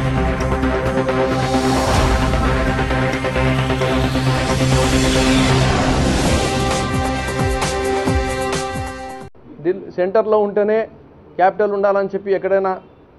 దిల్ సెంటర్లో ఉంటేనే క్యాపిటల్ ఉండాలని చెప్పి ఎక్కడైనా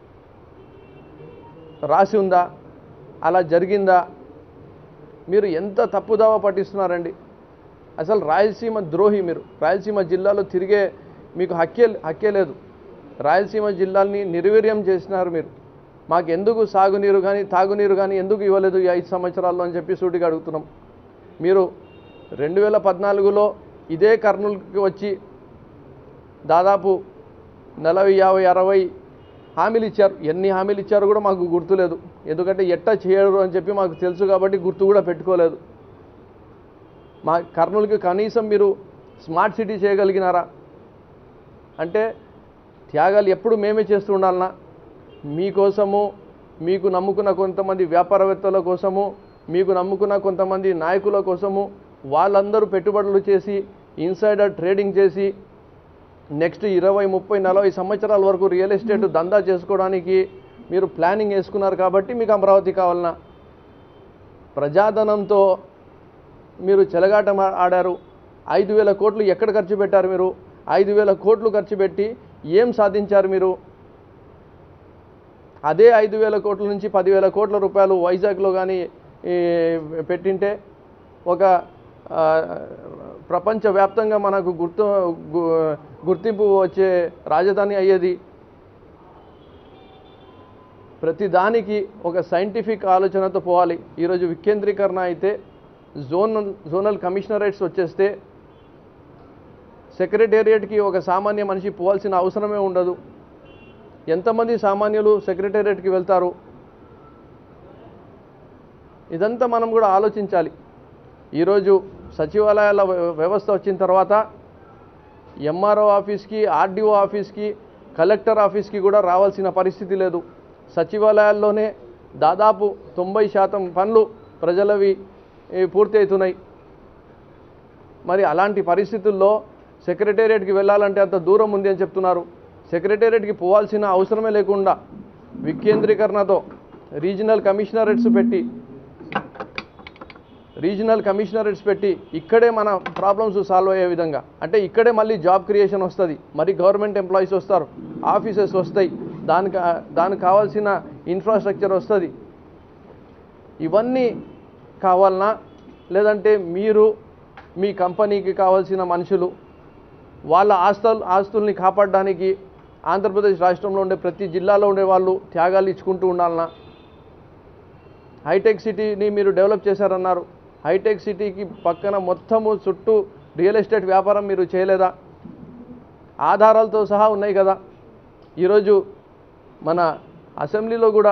రాసి ఉందా అలా జరిగిందా మీరు ఎంత తప్పుదావ పట్టిస్తున్నారండి అసలు రాయలసీమ ద్రోహి మీరు రాయలసీమ జిల్లాలో తిరిగే మీకు హక్కే హక్కే లేదు రాయలసీమ జిల్లాల్ని నిర్వీర్యం చేసినారు మీరు మాకు ఎందుకు సాగునీరు కానీ తాగునీరు కానీ ఎందుకు ఇవ్వలేదు ఈ ఐదు సంవత్సరాల్లో అని చెప్పి సూటిగా అడుగుతున్నాం మీరు రెండు వేల పద్నాలుగులో ఇదే కర్నూలుకి వచ్చి దాదాపు నలభై యాభై అరవై హామీలు ఇచ్చారు ఎన్ని హామీలు ఇచ్చారో కూడా మాకు గుర్తులేదు ఎందుకంటే ఎట్టా చేయరు అని చెప్పి మాకు తెలుసు కాబట్టి గుర్తు కూడా పెట్టుకోలేదు మా కర్నూలుకి కనీసం మీరు స్మార్ట్ సిటీ చేయగలిగినారా అంటే త్యాగాలు ఎప్పుడు మేమే చేస్తూ ఉండాలన్నా మీకోసము మీకు నమ్ముకున్న కొంతమంది వ్యాపారవేత్తల కోసము మీకు నమ్ముకున్న కొంతమంది నాయకుల కోసము వాళ్ళందరూ పెట్టుబడులు చేసి ఇన్సైడర్ ట్రేడింగ్ చేసి నెక్స్ట్ ఇరవై ముప్పై నలభై సంవత్సరాల వరకు రియల్ ఎస్టేట్ దందా చేసుకోవడానికి మీరు ప్లానింగ్ వేసుకున్నారు కాబట్టి మీకు అమరావతి కావాలన్నా ప్రజాధనంతో మీరు చెలగాట మా- ఆడారు ఐదు వేల కోట్లు ఎక్కడ ఖర్చు పెట్టారు మీరు ఐదు వేల కోట్లు ఖర్చు పెట్టి ఏం సాధించారు మీరు అదే ఐదు వేల కోట్ల నుంచి పదివేల కోట్ల రూపాయలు వైజాగ్లో కానీ పెట్టింటే ఒక ఆ, ప్రపంచవ్యాప్తంగా మనకు గుర్తు గు- గుర్తింపు వచ్చే రాజధాని అయ్యేది ప్రతి దానికి ఒక సైంటిఫిక్ ఆలోచనతో పోవాలి ఈరోజు వికేంద్రీకరణ అయితే జోనల్ జోనల్ కమిషనరేట్స్ వచ్చేస్తే సెక్రటేరియట్కి ఒక సామాన్య మనిషి పోవాల్సిన అవసరమే ఉండదు ఎంతమంది సామాన్యులు సెక్రటేరియట్కి వెళ్తారు ఇదంతా మనం కూడా ఆలోచించాలి ఈరోజు సచివాలయాల వ్య- వ్యవస్థ వచ్చిన తర్వాత ఎంఆర్ఓ ఆఫీస్కి ఆర్డీఓ ఆఫీస్కి కలెక్టర్ ఆఫీస్కి కూడా రావాల్సిన పరిస్థితి లేదు సచివాలయాల్లోనే దాదాపు తొంభై శాతం పనులు ప్రజలవి ఏ, పూర్తి అవుతున్నాయి మరి అలాంటి పరిస్థితుల్లో సెక్రటేరియట్కి వెళ్ళాలంటే అంత దూరం ఉంది అని చెప్తున్నారు సెక్రటేరియట్కి పోవాల్సిన అవసరమే లేకుండా వికేంద్రీకరణతో రీజనల్ కమిషనరేట్స్ పెట్టి రీజనల్ కమిషనరేట్స్ పెట్టి ఇక్కడే మన ప్రాబ్లమ్స్ సాల్వ్ అయ్యే విధంగా అంటే ఇక్కడే మళ్ళీ జాబ్ క్రియేషన్ వస్తుంది మరి గవర్నమెంట్ ఎంప్లాయీస్ వస్తారు ఆఫీసెస్ వస్తాయి దానికి దానికి కావాల్సిన ఇన్ఫ్రాస్ట్రక్చర్ వస్తుంది ఇవన్నీ కావాలనా లేదంటే మీరు మీ కంపెనీకి కావాల్సిన మనుషులు వాళ్ళ ఆస్తులు ఆస్తుల్ని కాపాడడానికి ఆంధ్రప్రదేశ్ రాష్ట్రంలో ఉండే ప్రతి జిల్లాలో ఉండే వాళ్ళు త్యాగాలు ఇచ్చుకుంటూ ఉండాలనా హైటెక్ సిటీని మీరు డెవలప్ చేశారన్నారు హైటెక్ సిటీకి పక్కన మొత్తము చుట్టూ రియల్ ఎస్టేట్ వ్యాపారం మీరు చేయలేదా ఆధారాలతో సహా ఉన్నాయి కదా ఈరోజు మన అసెంబ్లీలో కూడా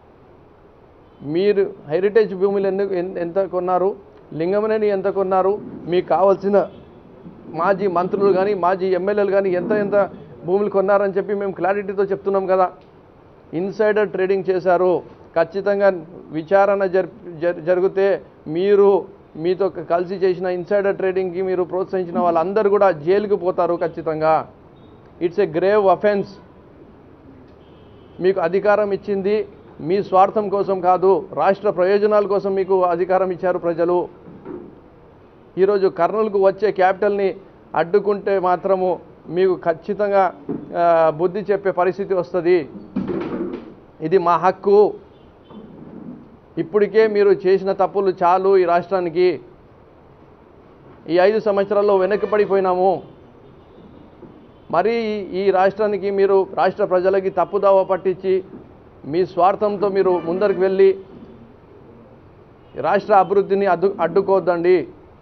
మీరు హెరిటేజ్ భూములు ఎందుకు ఎన్- ఎంత కొన్నారు లింగమనేని ఎంత కొన్నారు మీకు కావాల్సిన మాజీ మంత్రులు కానీ మాజీ ఎమ్మెల్యేలు కానీ ఎంత ఎంత భూములు కొన్నారని చెప్పి మేము క్లారిటీతో చెప్తున్నాం కదా ఇన్సైడర్ ట్రేడింగ్ చేశారు ఖచ్చితంగా విచారణ జర్ జర్- జరిగితే మీరు మీతో క- కలిసి చేసిన ఇన్సైడర్ ట్రేడింగ్కి మీరు ప్రోత్సహించిన వాళ్ళందరూ కూడా జైలుకి పోతారు ఖచ్చితంగా ఇట్స్ ఎ గ్రేవ్ అఫెన్స్ మీకు అధికారం ఇచ్చింది మీ స్వార్థం కోసం కాదు రాష్ట్ర ప్రయోజనాల కోసం మీకు అధికారం ఇచ్చారు ప్రజలు ఈరోజు కర్నూలుకు వచ్చే క్యాపిటల్ని అడ్డుకుంటే మాత్రము మీకు ఖచ్చితంగా ఆ, బుద్ధి చెప్పే పరిస్థితి వస్తుంది ఇది మా హక్కు ఇప్పటికే మీరు చేసిన తప్పులు చాలు ఈ రాష్ట్రానికి ఈ ఐదు సంవత్సరాల్లో వెనక్కిపడిపోయినాము మరీ ఈ- ఈ రాష్ట్రానికి మీరు రాష్ట్ర ప్రజలకి తప్పుదావ పట్టించి మీ స్వార్థంతో మీరు ముందరికి వెళ్ళి రాష్ట్ర అభివృద్ధిని అడ్డు అడ్డుకోవద్దండి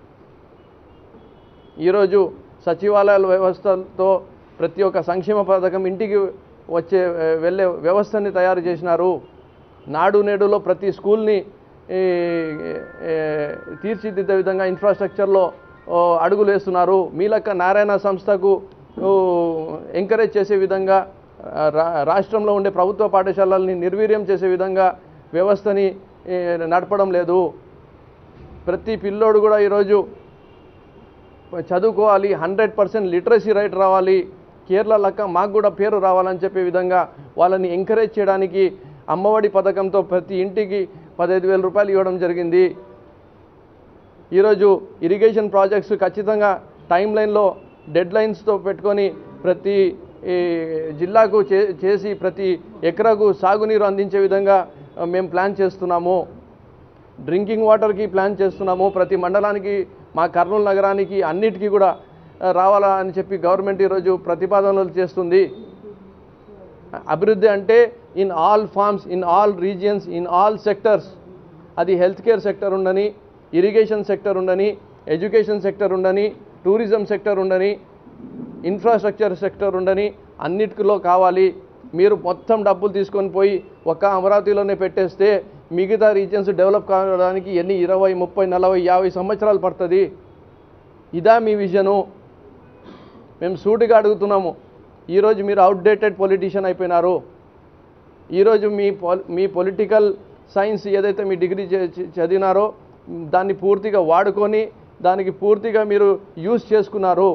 ఈరోజు సచివాలయాల వ్యవస్థతో ప్రతి ఒక్క సంక్షేమ పథకం ఇంటికి వచ్చే ఆ, వెళ్ళే వ్యవస్థని తయారు చేసినారు నాడు నేడులో ప్రతి స్కూల్ని ఈ, ఏ, తీర్చిదిద్దే విధంగా ఇన్ఫ్రాస్ట్రక్చర్లో ఓ, అడుగులు వేస్తున్నారు మీలక్క నారాయణ సంస్థకు ఓ, ఎంకరేజ్ చేసే విధంగా ఆ, రా- రాష్ట్రంలో ఉండే ప్రభుత్వ పాఠశాలల్ని నిర్వీర్యం చేసే విధంగా వ్యవస్థని ఏ, నడపడం లేదు ప్రతి పిల్లోడు కూడా ఈరోజు చదువుకోవాలి హండ్రెడ్ పర్సెంట్ లిటరసీ రైట్ రావాలి కేరళ లెక్క మాకు కూడా పేరు రావాలని చెప్పే విధంగా వాళ్ళని ఎంకరేజ్ చేయడానికి అమ్మఒడి పథకంతో ప్రతి ఇంటికి పదహైదు వేల రూపాయలు ఇవ్వడం జరిగింది ఈరోజు ఇరిగేషన్ ప్రాజెక్ట్స్ ఖచ్చితంగా టైం లైన్లో డెడ్ లైన్స్తో పెట్టుకొని ప్రతి ఈ, జిల్లాకు చే చేసి ప్రతి ఎకరాకు సాగునీరు అందించే విధంగా ఆ, మేము ప్లాన్ చేస్తున్నాము డ్రింకింగ్ వాటర్కి ప్లాన్ చేస్తున్నాము ప్రతి మండలానికి మా కర్నూలు నగరానికి అన్నిటికీ కూడా ఆ, రావాలా అని చెప్పి గవర్నమెంట్ ఈరోజు ప్రతిపాదనలు చేస్తుంది అభివృద్ధి అంటే in all forms in all regions in all sectors అది హెల్త్ కేర్ సెక్టర్ ఉండని ఇరిగేషన్ సెక్టర్ ఉండని ఎడ్యుకేషన్ సెక్టర్ ఉండని టూరిజం సెక్టర్ ఉండని ఇన్ఫ్రాస్ట్రక్చర్ సెక్టర్ ఉండని అన్నిటిలో కావాలి మీరు మొత్తం డబ్బులు తీసుకొని పోయి ఒక్క అమరావతిలోనే పెట్టేస్తే మిగతా రీజియన్స్ డెవలప్ కావడానికి ఎన్ని ఇరవై ముప్పై నలభై యాభై సంవత్సరాలు పడుతుంది ఇదా మీ విజను మేము సూటిగా అడుగుతున్నాము ఈరోజు మీరు అవుట్డేటెడ్ పొలిటీషియన్ అయిపోయినారు ఈరోజు మీ పొల్ మీ పొలిటికల్ సైన్స్ ఏదైతే మీ డిగ్రీ చే- చే- చదివినారో దాన్ని పూర్తిగా వాడుకొని దానికి పూర్తిగా మీరు యూజ్ చేసుకున్నారు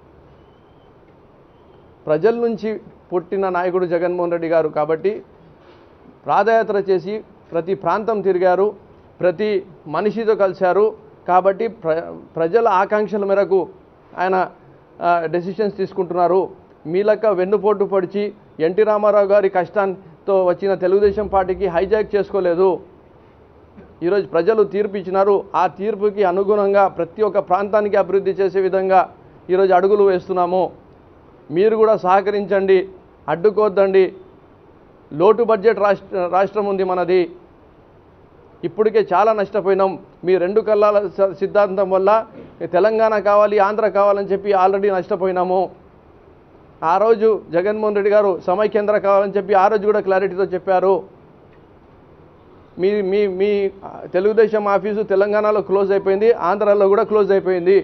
ప్రజల నుంచి పుట్టిన నాయకుడు జగన్మోహన్ రెడ్డి గారు కాబట్టి పాదయాత్ర చేసి ప్రతి ప్రాంతం తిరిగారు ప్రతి మనిషితో కలిశారు కాబట్టి ప్ర ప్రజల ఆకాంక్షల మేరకు ఆయన డెసిషన్స్ తీసుకుంటున్నారు మీ లెక్క వెన్నుపోటు పొడిచి ఎన్టీ రామారావు గారి కష్టాంతో వచ్చిన తెలుగుదేశం పార్టీకి హైజాక్ చేసుకోలేదు ఈరోజు ప్రజలు తీర్పు ఇచ్చినారు ఆ తీర్పుకి అనుగుణంగా ప్రతి ఒక్క ప్రాంతానికి అభివృద్ధి చేసే విధంగా ఈరోజు అడుగులు వేస్తున్నాము మీరు కూడా సహకరించండి అడ్డుకోవద్దండి లోటు బడ్జెట్ రాష్ట్ర రాష్ట్రం ఉంది మనది ఇప్పటికే చాలా నష్టపోయినాం మీ రెండు కళ్ళాల స- సిద్ధాంతం వల్ల తెలంగాణ కావాలి ఆంధ్ర కావాలని చెప్పి ఆల్రెడీ నష్టపోయినాము ఆ రోజు జగన్మోహన్ రెడ్డి గారు సమైకేంద్ర కావాలని చెప్పి ఆ రోజు కూడా క్లారిటీతో చెప్పారు మీ మీ మీ తెలుగుదేశం ఆఫీసు తెలంగాణలో క్లోజ్ అయిపోయింది ఆంధ్రాలో కూడా క్లోజ్ అయిపోయింది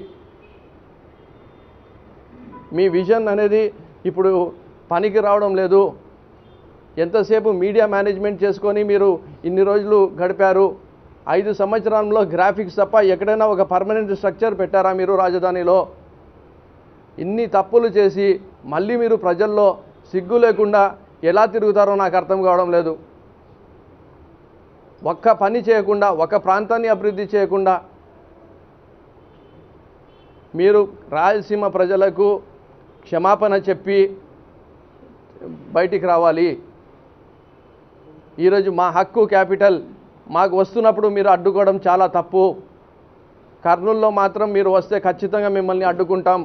మీ విజన్ అనేది ఇప్పుడు పనికి రావడం లేదు ఎంతసేపు మీడియా మేనేజ్మెంట్ చేసుకొని మీరు ఇన్ని రోజులు గడిపారు ఐదు సంవత్సరాల్లో గ్రాఫిక్స్ తప్ప ఎక్కడైనా ఒక పర్మనెంట్ స్ట్రక్చర్ పెట్టారా మీరు రాజధానిలో ఇన్ని తప్పులు చేసి మళ్ళీ మీరు ప్రజల్లో సిగ్గు లేకుండా ఎలా తిరుగుతారో నాకు అర్థం కావడం లేదు ఒక్క పని చేయకుండా ఒక ప్రాంతాన్ని అభివృద్ధి చేయకుండా మీరు రాయలసీమ ప్రజలకు క్షమాపణ చెప్పి బయటికి రావాలి ఈరోజు మా హక్కు క్యాపిటల్ మాకు వస్తున్నప్పుడు మీరు అడ్డుకోవడం చాలా తప్పు కర్నూలులో మాత్రం మీరు వస్తే ఖచ్చితంగా మిమ్మల్ని అడ్డుకుంటాం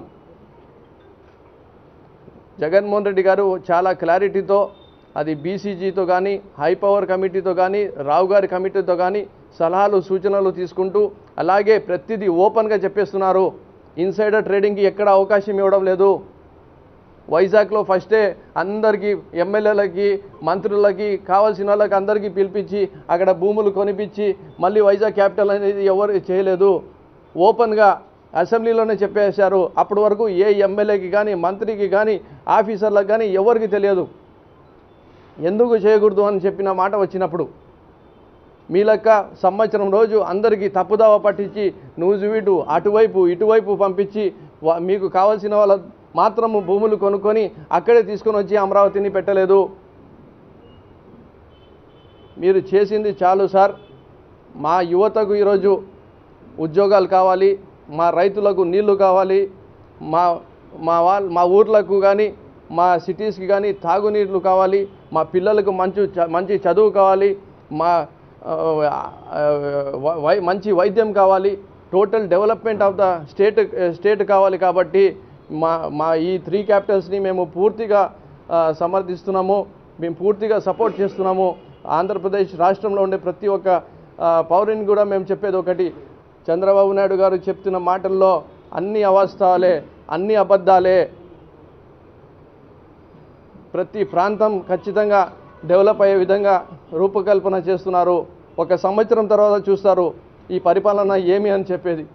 జగన్మోహన్ రెడ్డి గారు చాలా క్లారిటీతో అది బీసీజీతో కానీ హై పవర్ కమిటీతో కానీ రావు గారి కమిటీతో కానీ సలహాలు సూచనలు తీసుకుంటూ అలాగే ప్రతిదీ ఓపెన్గా చెప్పేస్తున్నారు ఇన్సైడర్ ట్రేడింగ్కి ఎక్కడ అవకాశం ఇవ్వడం లేదు వైజాగ్లో ఫస్టే అందరికీ ఎమ్మెల్యేలకి మంత్రులకి కావాల్సిన వాళ్ళకి అందరికీ పిలిపించి అక్కడ భూములు కొనిపించి మళ్ళీ వైజాగ్ క్యాపిటల్ అనేది ఎవరు చేయలేదు ఓపెన్గా అసెంబ్లీలోనే చెప్పేశారు అప్పటి వరకు ఏ ఎమ్మెల్యేకి కానీ మంత్రికి కానీ ఆఫీసర్లకు కానీ ఎవరికి తెలియదు ఎందుకు చేయకూడదు అని చెప్పిన మాట వచ్చినప్పుడు మీ లెక్క సంవత్సరం రోజు అందరికీ తప్పుదావ పట్టించి నూజువీటు అటువైపు ఇటువైపు పంపించి వా- మీకు కావాల్సిన వాళ్ళ మాత్రము భూములు కొనుక్కొని అక్కడే తీసుకొని వచ్చి అమరావతిని పెట్టలేదు మీరు చేసింది చాలు సార్ మా యువతకు ఈరోజు ఉద్యోగాలు కావాలి మా రైతులకు నీళ్లు కావాలి మా మా వాళ్ళ మా ఊర్లకు కానీ మా సిటీస్కి కానీ తాగునీళ్ళు కావాలి మా పిల్లలకు మంచి చ- మంచి చదువు కావాలి మా ఆ, ఆ, వై- వై- మంచి వైద్యం కావాలి total development of the state state కావాలి కాబట్టి మా మా ఈ త్రీ క్యాపిటల్స్ని మేము పూర్తిగా ఆ, సమర్థిస్తున్నాము మేము పూర్తిగా సపోర్ట్ చేస్తున్నాము ఆంధ్రప్రదేశ్ రాష్ట్రంలో ఉండే ప్రతి ఒక్క ఆ, పౌరుని కూడా మేము చెప్పేది ఒకటి చంద్రబాబు నాయుడు గారు చెప్తున్న మాటల్లో అన్ని అవాస్తవాలే అన్ని అబద్ధాలే ప్రతి ప్రాంతం ఖచ్చితంగా డెవలప్ అయ్యే విధంగా రూపకల్పన చేస్తున్నారు ఒక సంవత్సరం తర్వాత చూస్తారు ఈ పరిపాలన ఏమి అని చెప్పేది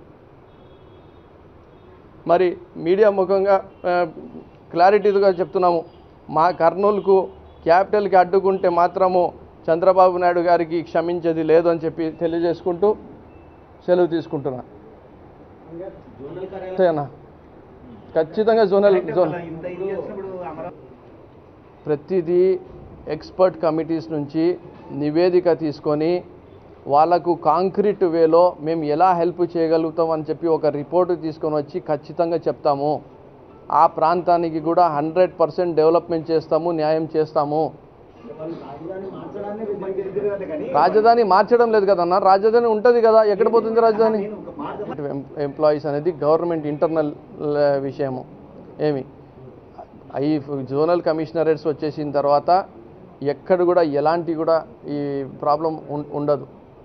మరి మీడియా ముఖంగా ఆ, క్లారిటీగా చెప్తున్నాము మా కర్నూలుకు క్యాపిటల్కి అడ్డుకుంటే మాత్రము చంద్రబాబు నాయుడు గారికి క్షమించేది లేదు అని చెప్పి తెలియజేసుకుంటూ సెలవు తీసుకుంటున్నా జోనల్ కార్యాలయం అంతేనా ఖచ్చితంగా జోనల్ జోన్ ఇంత ఇది చేసినప్పుడు అమరావతి ప్రతిదీ ఎక్స్పర్ట్ కమిటీస్ నుంచి నివేదిక తీసుకొని వాళ్ళకు కాంక్రీట్ వేలో మేము ఎలా హెల్ప్ చేయగలుగుతాం అని చెప్పి ఒక రిపోర్టు తీసుకొని వచ్చి ఖచ్చితంగా చెప్తాము ఆ ప్రాంతానికి కూడా హండ్రెడ్ పర్సెంట్ డెవలప్మెంట్ చేస్తాము న్యాయం చేస్తాము వాళ్ళు రాజధాని మార్చడాన్ని వ్యతిరేకిస్తున్నారు కానీ రాజధాని మార్చడం లేదు కదన్న రాజధాని ఉంటుంది కదా ఎక్కడ పోతుంది రాజధాని నేను ఒక మాట ఎంప్లాయీస్ అనేది గవర్నమెంట్ ఇంటర్నల్ విషయము ఏమి ఈ జోనల్ కమిషనరేట్స్ వచ్చేసిన తర్వాత ఎక్కడ కూడా ఎలాంటి కూడా ఈ ప్రాబ్లం ఉండదు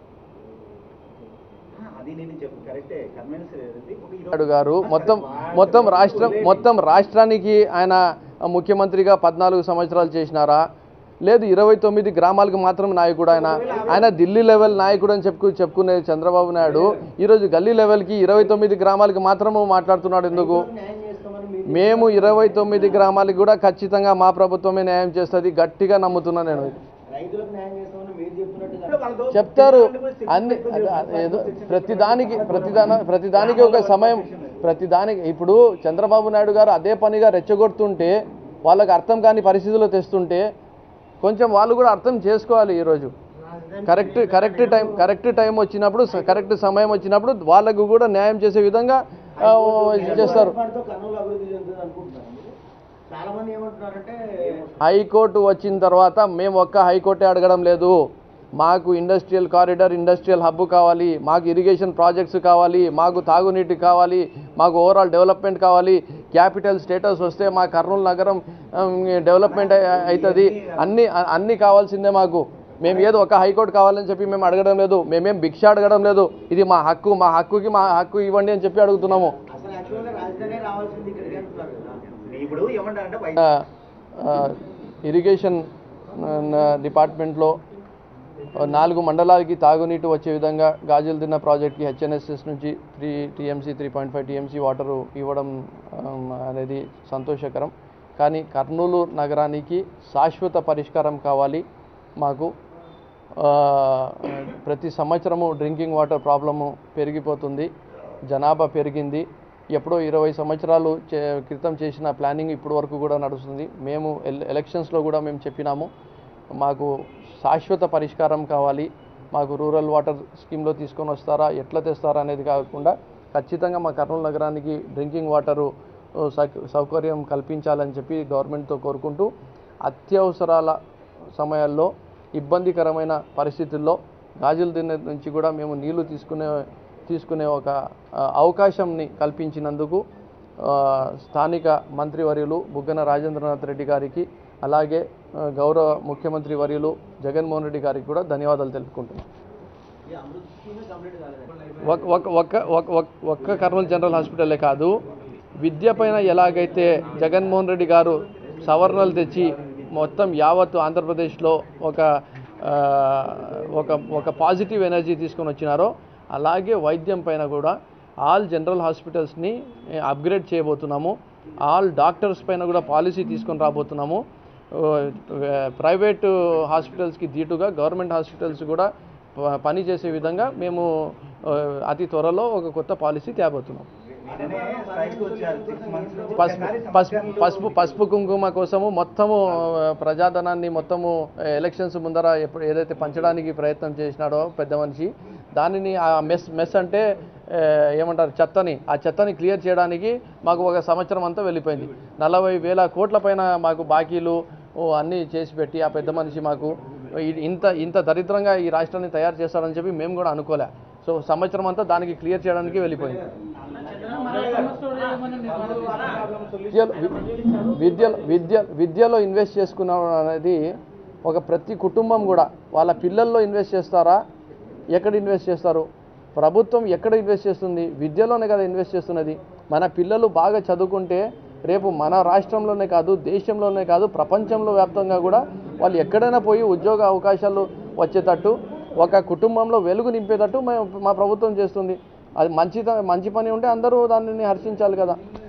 అది నేను చెప్పు కరెక్టే కన్వెన్స్ ఒక ఇరవై- నాయుడు గారు మొత్తం మొత్తం రాష్ట్రం మొత్తం రాష్ట్రానికి ఆయన ముఖ్యమంత్రిగా పద్నాలుగు సంవత్సరాలు చేసినారా లేదు ఇరవై తొమ్మిది గ్రామాలకు మాత్రం నాయకుడు ఆయన ఆయన ఢిల్లీ లెవెల్ నాయకుడు అని చెప్పుకు చెప్పుకునే చంద్రబాబు నాయుడు ఈరోజు గల్లీ లెవెల్కి ఇరవై తొమ్మిది గ్రామాలకు మాత్రము మాట్లాడుతున్నాడు ఎందుకు న్యాయం చేస్తామని మీరు మేము ఇరవై తొమ్మిది గ్రామాలకు కూడా ఖచ్చితంగా మా ప్రభుత్వమే న్యాయం చేస్తుంది గట్టిగా నమ్ముతున్నా నేను రైతులకు న్యాయం చేస్తామని మీరు చెప్తున్నట్టుగా చెప్తారు అన్ని అది- అది ఏదో ప్రతిదానికి ప్రతిదాన ప్రతిదానికి ఒక సమయం ప్రతిదానికి ఇప్పుడు చంద్రబాబు నాయుడు గారు అదే పనిగా రెచ్చగొడుతుంటే వాళ్ళకి అర్థం కాని పరిస్థితుల్లో తెస్తుంటే కొంచెం వాళ్ళు కూడా అర్థం చేసుకోవాలి ఈరోజు correct correct time correct time వచ్చినప్పుడు స- కరెక్ట్ సమయం వచ్చినప్పుడు వాళ్ళకు కూడా న్యాయం చేసే విధంగా ఆ, చేస్తారు ఏర్పాటుతో కర్నూలు అభివృద్ధి చెందుతుంది అనుకుంటున్నారు మీరు? చాలా మంది ఏమంటున్నారంటే హైకోర్టు వచ్చిన తర్వాత మేము ఒక్క హైకోర్టే అడగడం లేదు మాకు ఇండస్ట్రియల్ కారిడార్ ఇండస్ట్రియల్ హబ్ కావాలి మాకు ఇరిగేషన్ ప్రాజెక్ట్స్ కావాలి మాకు తాగునీటి కావాలి మాకు ఓవరాల్ డెవలప్మెంట్ కావాలి క్యాపిటల్ స్టేటస్ వస్తే మా కర్నూలు నగరం డెవలప్మెంట్ అవుతుంది అన్ని అన్నీ కావాల్సిందే మాకు మేము ఏదో ఒక హైకోర్టు కావాలని చెప్పి మేము అడగడం లేదు మేమేం భిక్ష అడగడం లేదు ఇది మా హక్కు మా హక్కుకి మా హక్కు ఇవ్వండి అని చెప్పి అడుగుతున్నాము అసలు యాక్చువల్గా రాజధాని రావాల్సింది ఇక్కడికి అంటున్నారు కదా ఇప్పుడు ఏమంటారంటే వై- ఆ, ఆ, ఇరిగేషన్ ఆ, డిపార్ట్మెంట్లో ఆ, నాలుగు మండలాలకి తాగునీటి వచ్చే విధంగా గాజులు తిన్న ప్రాజెక్ట్కి హెచ్ఎన్ఎస్ఎస్ నుంచి three TMC three point five TMC water ఇవ్వడం ఆమ్, అనేది సంతోషకరం కానీ కర్నూలు నగరానికి శాశ్వత పరిష్కారం కావాలి మాకు ఆ, ప్రతి సంవత్సరము డ్రింకింగ్ వాటర్ ప్రాబ్లము పెరిగిపోతుంది జనాభా పెరిగింది ఎప్పుడో ఇరవై సంవత్సరాలు చే క్రితం చేసిన ప్లానింగ్ ఇప్పుడు వరకు కూడా నడుస్తుంది మేము ఎల్ ఎలక్షన్స్లో కూడా మేము చెప్పినాము మాకు శాశ్వత పరిష్కారం కావాలి మాకు రూరల్ వాటర్ స్కీమ్లో తీసుకొని వస్తారా ఎట్లా తెస్తారా అనేది కాకుండా ఖచ్చితంగా మా కర్నూలు నగరానికి డ్రింకింగ్ వాటరు ఓ, సౌక- సౌకర్యం కల్పించాలని చెప్పి గవర్నమెంట్తో కోరుకుంటూ అత్యవసరాల సమయాల్లో ఇబ్బందికరమైన పరిస్థితుల్లో గాజుల దిన్నె నుంచి కూడా మేము నీళ్లు తీసుకునే తీసుకునే ఒక ఆ, అవకాశంని కల్పించినందుకు ఆ, స్థానిక మంత్రివర్యులు బుగ్గన రాజేంద్రనాథ్ రెడ్డి గారికి అలాగే ఆ, గౌరవ ముఖ్యమంత్రి వర్యులు జగన్మోహన్ రెడ్డి గారికి కూడా ధన్యవాదాలు తెలుపుకుంటున్నాను ఈ అమృత్ స్కీమ్ కంప్లీట్ కాలేదు ఒక ఒక ఒక్క ఒక- ఒక- ఒక్క కర్నూలు జనరల్ హాస్పిటలే కాదు విద్య పైన ఎలాగైతే జగన్మోహన్ రెడ్డి గారు సవరణలు తెచ్చి మొత్తం యావత్తు ఆంధ్రప్రదేశ్లో ఒక ఆ, ఒక ఒక పాజిటివ్ ఎనర్జీ తీసుకొని వచ్చినారో అలాగే వైద్యం పైన కూడా ఆల్ జనరల్ హాస్పిటల్స్ని అప్గ్రేడ్ చేయబోతున్నాము ఆల్ డాక్టర్స్ పైన కూడా పాలసీ తీసుకొని రాబోతున్నాము ప్రైవేటు హాస్పిటల్స్కి దీటుగా గవర్నమెంట్ హాస్పిటల్స్ కూడా ప- పని చేసే విధంగా మేము ఆ, అతి త్వరలో ఒక కొత్త పాలసీ తేబోతున్నాం నిన్ననే స్ట్రైక్ వచ్చారు సిక్స్ మంత్స్ నుంచి పసుపు ఒక్కసారి పసుపు సంవత్సరంలో పసుపు పసుపు కుంకుమ కోసము మొత్తము ఆ, ప్రజాధనాన్ని మొత్తము ఆ, ఎలక్షన్స్ ముందర ఎప్పుడు ఏదైతే పంచడానికి ప్రయత్నం చేసినాడో పెద్ద మనిషి దానిని ఆ మెస్ మెస్ అంటే ఆ, ఏమంటారు చెత్తని ఆ చెత్తని క్లియర్ చేయడానికి మాకు ఒక సంవత్సరం అంతా వెళ్ళిపోయింది నలభై వేల కోట్ల పైన మాకు బాకీలు ఓ, అన్నీ చేసి పెట్టి ఆ పెద్ద మనిషి మాకు ఇ- ఇంత ఇంత దరిద్రంగా ఈ రాష్ట్రాన్ని తయారు చేస్తాడని చెప్పి మేము కూడా అనుకోలే సో సంవత్సరం అంతా దానికి క్లియర్ చేయడానికి వెళ్ళిపోయింది విద్యలో వి- విద్యలో విద్య విద్యలో ఇన్వెస్ట్ చేసుకున్నాం అనేది ఒక ప్రతి కుటుంబం కూడా వాళ్ళ పిల్లల్లో ఇన్వెస్ట్ చేస్తారా ఎక్కడ ఇన్వెస్ట్ చేస్తారు ప్రభుత్వం ఎక్కడ ఇన్వెస్ట్ చేస్తుంది విద్యలోనే కదా ఇన్వెస్ట్ చేస్తున్నది మన పిల్లలు బాగా చదువుకుంటే రేపు మన రాష్ట్రంలోనే కాదు దేశంలోనే కాదు ప్రపంచంలో వ్యాప్తంగా కూడా వాళ్ళు ఎక్కడైనా పోయి ఉద్యోగ అవకాశాలు వచ్చేటట్టు ఒక కుటుంబంలో వెలుగు నింపేటట్టు మా మా ప్రభుత్వం చేస్తుంది అది మంచి మంచి పని ఉంటే అందరూ దానిని హర్షించాలి కదా